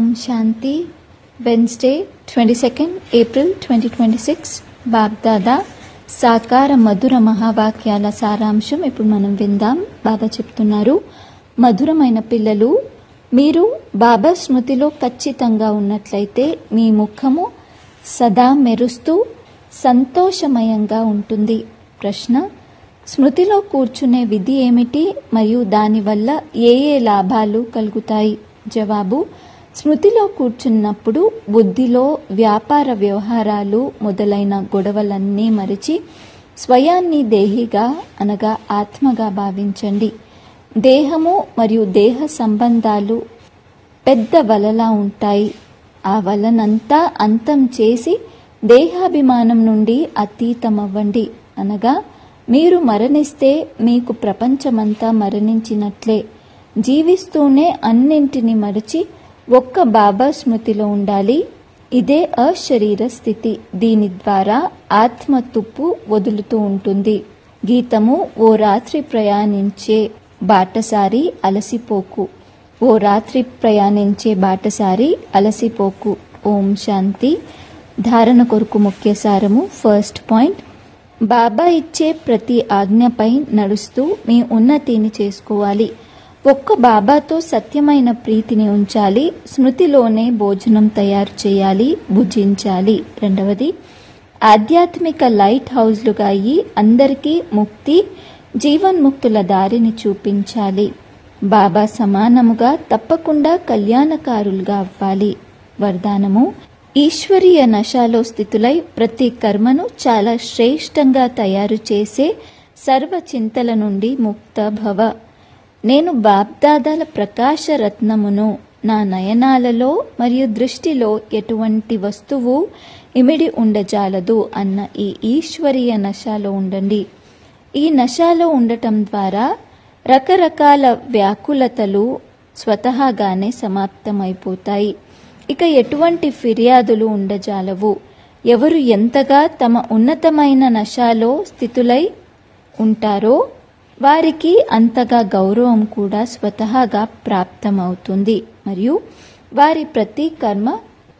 శాంతి Wednesday twenty second April twenty twenty six Bapdada సాకార మధుర మహావాక్యాల సారాంశం ఇప్పుడు మనం విందాం బాబా చెప్తున్నారు మధురమైన పిల్లలు మీరు బాబా స్మృతిలో ఖచ్చితంగా ఉన్నట్లయితే మీ ముఖము సదా మెరుస్తూ సంతోషమయంగా ఉంటుంది ప్రశ్న స్మృతిలో కూర్చునే విధి ఏమిటి మరియు దానివల్ల ఏ ఏ లాభాలు కలుగుతాయి జవాబు స్మృతిలో కూర్చున్నప్పుడు బుద్ధిలో వ్యాపార వ్యవహారాలు మొదలైన గొడవలన్నీ మరిచి స్వయాన్ని దేహిగా అనగా ఆత్మగా భావించండి దేహము మరియు దేహ సంబంధాలు పెద్ద వలలా ఉంటాయి ఆ వలనంతా అంతం చేసి దేహాభిమానం నుండి అతీతమవ్వండి అనగా మీరు మరణిస్తే మీకు ప్రపంచమంతా మరణించినట్లే జీవిస్తూనే అన్నింటిని మరచి ఒక్క బాబా స్మృతిలో ఉండాలి ఇదే అశరీర స్థితి దీని ద్వారా ఆత్మ తుప్పు వదులుతూ ఉంటుంది గీతము ఓ రాత్రి ప్రయాణించే బాటసారి అలసిపోకు ఓ రాత్రి ప్రయాణించే బాటసారి అలసిపోకు ఓం శాంతి ధారణ కొరకు ముఖ్య సారము ఫస్ట్ పాయింట్ బాబా ఇచ్చే ప్రతి ఆజ్ఞపై నడుస్తూ మీ ఉన్నతిని చేసుకోవాలి ఒక్క బాబాతో సత్యమైన ప్రీతిని ఉంచాలి స్మృతిలోనే భోజనం తయారు చేయాలి భుజించాలి రెండవది ఆధ్యాత్మిక లైట్ హౌస్లుగా అయ్యి అందరికీ ముక్తి జీవన్ముక్తుల దారిని చూపించాలి బాబా సమానముగా తప్పకుండా కళ్యాణకారులుగా అవ్వాలి వరదానము ఈశ్వరీయ నశాలో స్థితులై ప్రతి కర్మను చాలా శ్రేష్టంగా తయారు చేసే సర్వ చింతల నుండి ముక్త భవ నేను బాబ్దాదాల ప్రకాశ రత్నమును నా నయనాలలో మరియు దృష్టిలో ఎటువంటి వస్తువు ఇమిడి ఉండజాలదు అన్న ఈ ఈశ్వరీయ నశాలో ఉండండి ఈ నశాలో ఉండటం ద్వారా రకరకాల వ్యాకులతలు స్వతహాగానే సమాప్తమైపోతాయి ఇక ఎటువంటి ఫిర్యాదులు ఉండజాలవు ఎవరు ఎంతగా తమ ఉన్నతమైన నశాలో స్థితులై ఉంటారో వారికి అంతగా గౌరవం కూడా స్వతహాగా ప్రాప్తమవుతుంది మరియు వారి ప్రతి కర్మ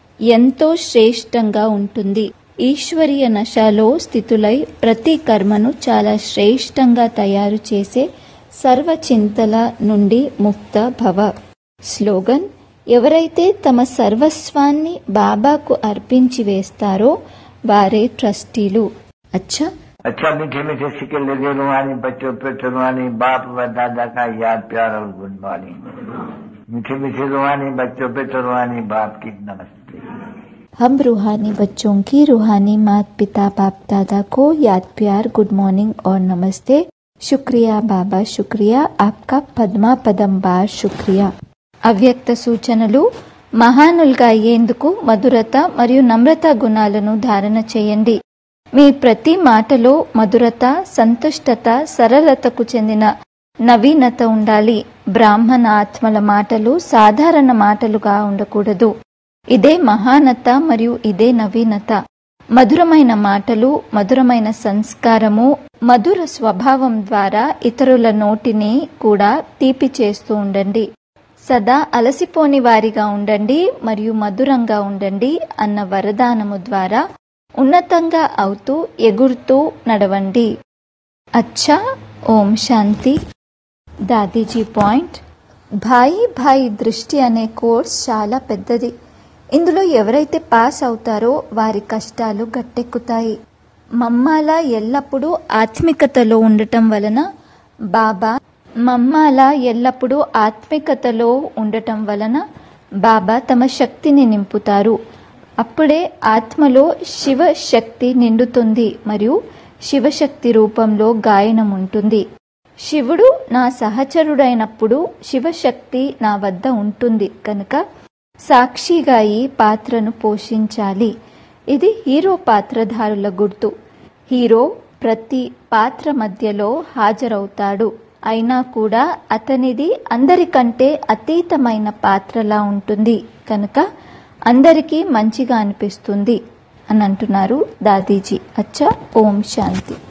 ఎంతో శ్రేష్టంగా ఉంటుంది ఈశ్వరీయ నశాలో స్థితులై ప్రతి కర్మను చాలా శ్రేష్టంగా తయారు చేసే సర్వ చింతల నుండి ముక్త భవ స్లోగన్ ఎవరైతే తమ సర్వస్వాన్ని బాబాకు అర్పించి వేస్తారో వారే ట్రస్టీలు అచ్చా अच्छा मीठे मीठे सिक्के लगे रुहानी बच्चों पे रुहानी बाप व दादा का याद प्यार और गुड मॉर्निंग मीठे मीठे रुहानी बच्चों पे रुहानी बाप की नमस्ते हम रूहानी बच्चों की रूहानी माता पिता बाप दादा को याद प्यार गुड मॉर्निंग और नमस्ते शुक्रिया बाबा शुक्रिया आपका పద్మా పదం బార్ శుక్రియా అవ్యక్త సూచనలు మహానులుగా అయ్యేందుకు మధురత మరియు నమ్రత గుణాలను ధారణ చేయండి మీ ప్రతి మాటలో మధురత సంతుష్టత సరళతకు చెందిన నవీనత ఉండాలి బ్రాహ్మణ ఆత్మల మాటలు సాధారణ మాటలుగా ఉండకూడదు ఇదే మహానత మరియు ఇదే నవీనత మధురమైన మాటలు మధురమైన సంస్కారము మధుర స్వభావం ద్వారా ఇతరుల నోటిని కూడా తీపి చేస్తూ ఉండండి సదా అలసిపోని వారిగా ఉండండి మరియు మధురంగా ఉండండి అన్న వరదానము ద్వారా ఉన్నతంగా అవుతూ ఎగురుతూ నడవండి అచ్చా ఓం శాంతి దాదీజీ పాయింట్ భాయి భాయి దృష్టి అనే కోర్స్ చాలా పెద్దది ఇందులో ఎవరైతే పాస్ అవుతారో వారి కష్టాలు గట్టెక్కుతాయి మమ్మాల ఎల్లప్పుడూ ఆత్మికతలో ఉండటం వలన బాబా మమ్మాల ఎల్లప్పుడూ ఆత్మికతలో ఉండటం వలన బాబా తమ శక్తిని నింపుతారు అప్పుడే ఆత్మలో శివశక్తి నిండుతుంది మరియు శివశక్తి రూపంలో గాయనం ఉంటుంది శివుడు నా సహచరుడైనప్పుడు శివశక్తి నా వద్ద ఉంటుంది కనుక సాక్షిగా ఈ పాత్రను పోషించాలి ఇది హీరో పాత్రధారుల గుర్తు హీరో ప్రతి పాత్ర మధ్యలో హాజరవుతాడు అయినా కూడా అతనిది అందరికంటే అతీతమైన పాత్రలా ఉంటుంది కనుక అందరికీ మంచిగా అనిపిస్తుంది అని అంటున్నారు దాదీజీ అచ్చా ఓం శాంతి